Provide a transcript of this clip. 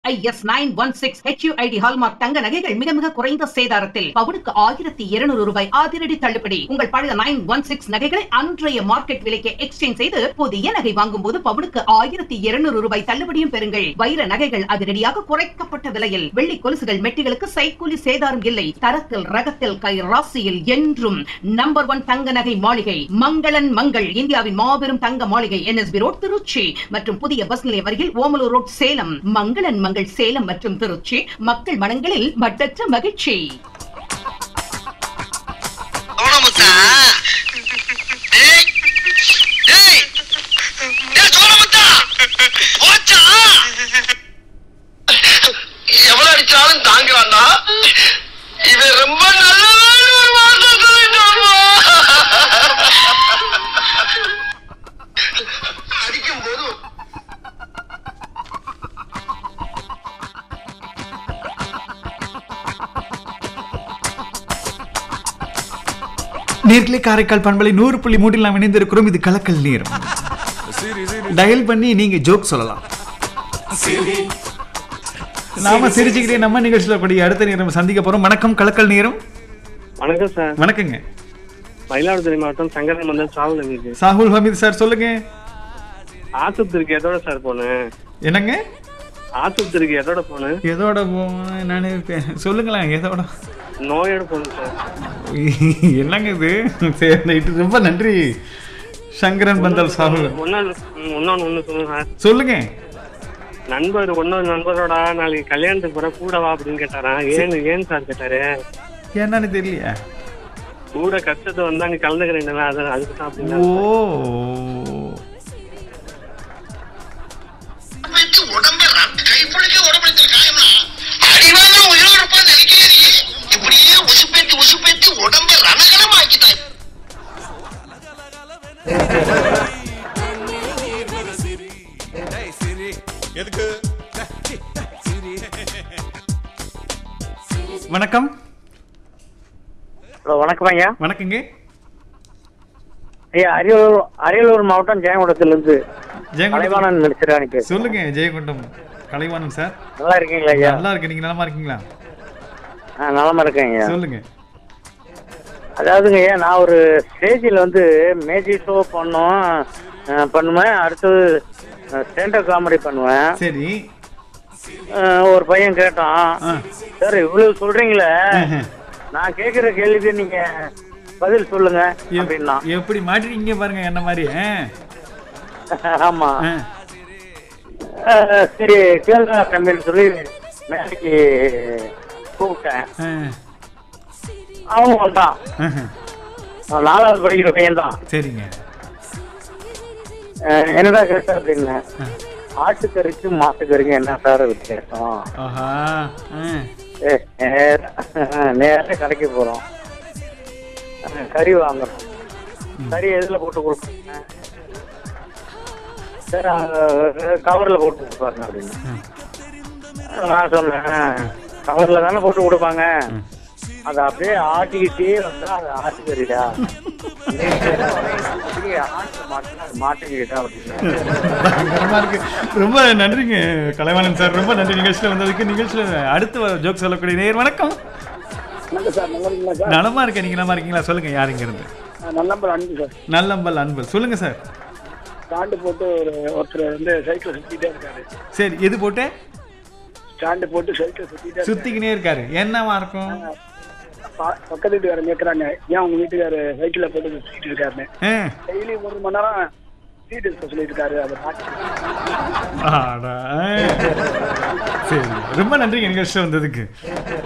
IS nine one six HUID hallmark தங்க நகைகள் மிக மிக குறைந்த சேதாரத்தில் பவுனுக்கு ஆயிரத்தி இருநூறு ரூபாய் அதிரடி தள்ளுபடி உங்கள் பழைய நைன் ஒன் சிக்ஸ் நகைகளை அன்றைய மார்க்கெட் விலைக்கு எக்ஸ்சேஞ்ச் செய்து புதிய நகை வாங்கும் போது பவுனுக்கு ஆயிரத்தி இருநூறு ரூபாய் தள்ளுபடியும் பெறுங்கள் வைர நகைகள் அதிரடியாக குறைக்கப்பட்ட விலையில் வெள்ளி கொலுசுகள் மெட்டிகளுக்கு சைக்கூலி சேதாரம் இல்லை தரத்தில் ரகத்தில் கை ராசியில் என்றும் நம்பர் ஒன் தங்க நகை மாளிகை மங்களன் மங்கள் இந்தியாவின் மாபெரும் தங்க மாளிகை என்எஸ்பி ரோட் திருச்சி மற்றும் புதிய பஸ் நிலையம் அருகில் ஓமலூர் ரோட் சேலம் மங்களன் மங்கள் சேலம் மற்றும் திருச்சி மக்கள் மனங்களில் மட்டற்ற மகிழ்ச்சி சோழமுத்தா டேய் டேய் டேய் சோழமுத்தா போச்சா எவ்வளவு அடிச்சாலும் தாங்குறான்டா இவன் ரொம்ப நல்லவன் ஒரு வார்த்தை சொல்லிட்டான்ப்பா. அடிக்கும் போது நேர்களே காரைக்கால் பண்பலை நூறு புள்ளி மூன்றில் நாம் இணைந்திருக்கிறோம் இது கலக்கல் நேரம் டயல் பண்ணி நீங்க ஜோக் சொல்லலாம் நாம சிரிச்சுக்கிட்டே நம்ம நிகழ்ச்சியில கூடிய அடுத்த நேரம் சந்திக்க போறோம் வணக்கம் கலக்கல் நேரம் வணக்கம் சார் வணக்கங்க மயிலாடுதுறை மாவட்டம் சங்கரன் மந்தன் சாவல் இருக்கு சாகுல் ஹமீத் சார் சொல்லுங்க ஆஸ்பத்திரிக்கு எதோட சார் போனேன் என்னங்க ஆஸ்பத்திரிக்கு எதோட போனேன் எதோட போனேன் நான் இருப்பேன் சொல்லுங்களேன் எதோட நோயோட போனேன் சார் என்னங்க இது சரி ரைட்டு ரொம்ப நன்றி சங்கரன் பந்தல் சாகுல் ஒன்னொன்னு ம், இன்னொன்னு ஒண்ணு சொல்லுங்க சார் சொல்லுங்க நண்பர் இன்னொரு நண்பரோட நாளைக்கு கல்யாணத்துக்கு போற கூட வா அப்படின்னு கேட்டாராம் ஏன்னு ஏன் சார் கேட்டாரு என்னன்னு தெரியலையா கூட கஷ்டத்தை வந்தா நீ கலந்துக்கிறேன் அது அதுக்கு தான் அப்படின்னா ஓ வெச்சு உடம்ப ரெண்டு கை பிடிக்க உடம்புல காயம்னா அடிவாங்க உயிரோடு இருப்பான்னு நினைக்கிறே நீ இப்படியே உசுப்பேத்தி உசுப்பேத்தி உடம்ப ரணகலம் ஆக்கிட்டாய் வணக்கம் ஹலோ வணக்கம் ஐயா வணக்கங்க ஐயா அரியலூர் அரியலூர் மாவட்டம் ஜெயங்குடத்திலிருந்து ஜெயங்கொண்டம் கலைவாணன் நடிச்சிருக்கானுக்கு சொல்லுங்க ஜெயகொண்டம் கலைவாணன் சார் நல்லா இருக்கீங்களா ஐயா நல்லா இருக்கு நீங்க நலமா இருக்கீங்களா ஆ நலமா இருக்கேன் ஐயா சொல்லுங்க அதாவதுங்க ஐயா நான் ஒரு ஸ்டேஜில் வந்து மேஜிக் ஷோ பண்ணோம் அஹ், பண்ணுவேன் அடுத்தது ஸ்டாண்டப் காமெடி பண்ணுவேன் சரி அஹ், ஒரு பையன் கேட்டான் ஆ. சார் இவ்வளவு சொல்றீங்களே ஆஹா. நான் கேட்குற கேள்விக்கு நீங்க பதில் சொல்லுங்க எப்- அப்படின்னா எப்படி மாட்டிருக்கீங்க பாருங்க என்ன மாதிரி ஆ? ஆமா ஆ. அஹ், சரி கேளுங்க தம்பின்னு சொல்லி மேலைக்கு கூப்பிட்டேன் ஆ. அவன் வந்தான் ஆஹா. அவன் நாலாவது படிக்கிற பையன் தான் சரிங்க என்னடா கேட்ட அப்படின்னு ஆட்டுக்கறிக்கு மாட்டுக்கறிக்கு என்ன சார் வித்தியாசம் ஆஹா ஆ. ஏ, நேரா நேரா கடைக்கு போறோம் அஹ், கறி வாங்குறோம் கறி எதுல போட்டு கொடுப்பாங்க சார் கவர்ல போட்டு கொடுப்பாங்க அப்படின்னு நான் சொன்னேன் கவர்ல தானே போட்டு கொடுப்பாங்க அதை அப்படியே ஆட்டிக்கிட்டே வந்தா அது ஆட்டுக்கறிடா அப்படியே ஆட்டு மாட்டுனா அது மாட்டுக்கிட்டா அப்படின்னு பயங்கரமா இருக்கு ரொம்ப நன்றிங்க கலைவாணன் சார் ரொம்ப நன்றி நிகழ்ச்சியில வந்ததுக்கு நிகழ்ச்சியில அடுத்த ஜோக் சொல்லக்கூடிய நேர் வணக்கம் சார் நல்லா இருக்கீங்களா சார் நலமா இருக்க நீங்க நலமா இருக்கீங்களா சொல்லுங்க யார் இங்க இருந்து நான் நல்லம்பர் அனுப்பு சார் நல்லம்பல் அன்பல் சொல்லுங்க சார் ஸ்டாண்டு போட்டு ஒரு ஒருத்தர் வந்து சைக்கிள் சுத்திட்டே இருக்காரு சரி எது போட்டு ஸ்டாண்டு போட்டு சைக்கிள் சுத்திட்டே இருக்காரு சுத்திக்கினே இருக்காரு என்னவா இருக்கும் பா- பக்கத்து வீட்டுக்காரர் கேட்கறாங்க ஏன் உங்க வீட்டுக்காரு சைக்கிள போட்டு சுத்திட்டு இருக்காருன்னு ஆ. டெய்லி ஒரு மணி நேரம் சீட் இருக்க சொல்லிட்டு இருக்காரு அதை மாட்டி ஆடா. சரி ரொம்ப நன்றிங்க நிகழ்ச்சி வந்ததுக்கு